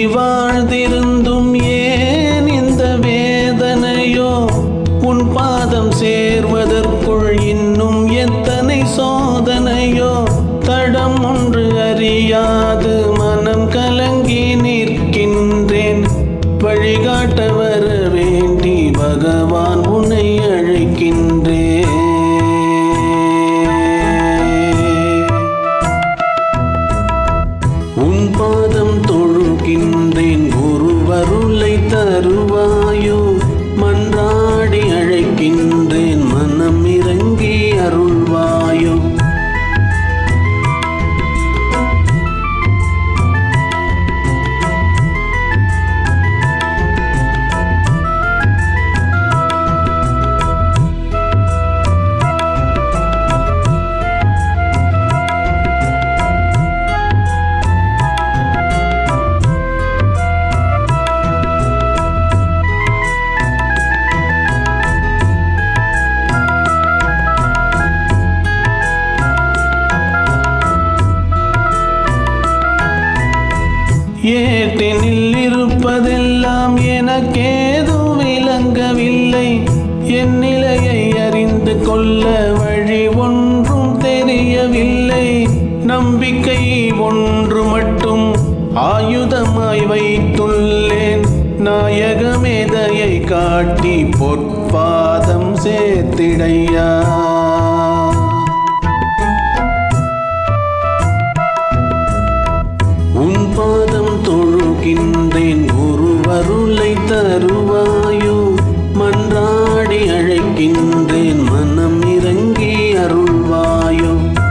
வாழ்ந்திருந்தும் ஏன் இந்த வேதனையோ உன் பாதம் சேர்வதற்குள் இன்னும் எத்தனை சோதனையோ தடம் ஒன்று அறியாது மனம் கலங்கி நிற்கின்றேன் வழிகாட்ட வர வேண்டி பகவான் உன்னை அழைக்கின்றேன் உன் பாதம் தொழுகின்றேன் குருவருளை தருவாயோ மன்றாடி அழைக்கின்றேன் மனம் இறங்கி அருள்வாயோ ஏட்டினில் இருப்பதெல்லாம் எனக்கேதும் விளங்கவில்லை என் நிலையை அறிந்து கொள்ள வழி ஒன்றும் தெரியவில்லை நம்பிக்கை ஒன்று மட்டும் ஆயுதமாய் வைத்துள்ளேன் நாயகமேதையை காட்டி பொற்பாதம் சேர்த்திடையா உன் பாதம் தொழுகின்றேன் குருவருளை தருவாயோ மன்றாடி அழைக்கின்றேன் மனம் இறங்கி அருள்வாயோ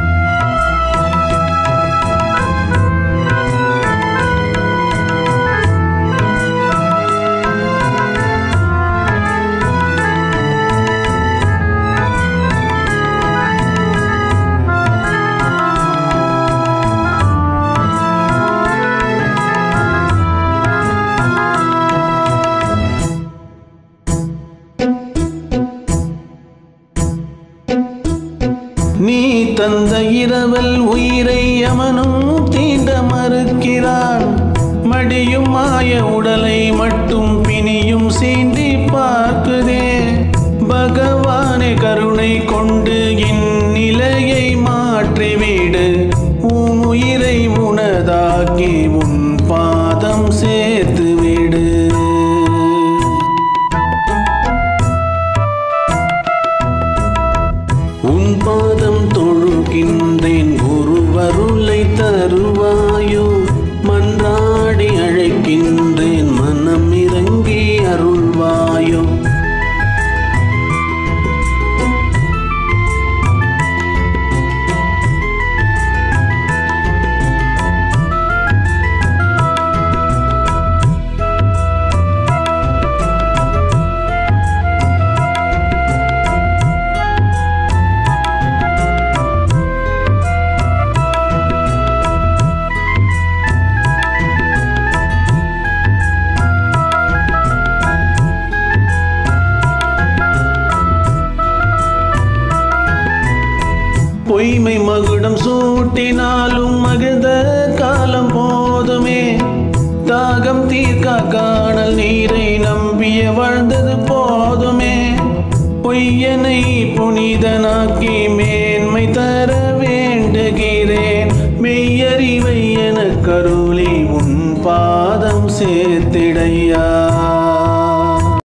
நீ தந்த இரவல் உயிரை அவனும் தீண்ட மறுக்கிறான் மடியும் மாய உடலை மட்டும் பிணியும் சீண்டி பார்க்குதே பகவானே கருணை கொண்டு இந்நிலையை மாற்றிவிடு உன் உயிரை உனதாக்கி உன் பாதம் சேர்த்து விடு உன் பாதம் தொழுகின்றேன் குருவருளை தருவாயோ மன்றாடி அழைக்கின்றேன் மனம் இறங்கி அருள்வாயோ பொய்மை மகுடம் சூட்டினாலும் மகிழ்ந்த காலம் போதுமே தாகம் தீர்க்க காணல் நீரை நம்பிய வாழ்ந்தது போதுமே பொய்யனை புனிதனாக்கி மேன்மை தர வேண்டுகிறேன் மெய்யறிவை என கருளி உன் பாதம் சேர்த்திடையா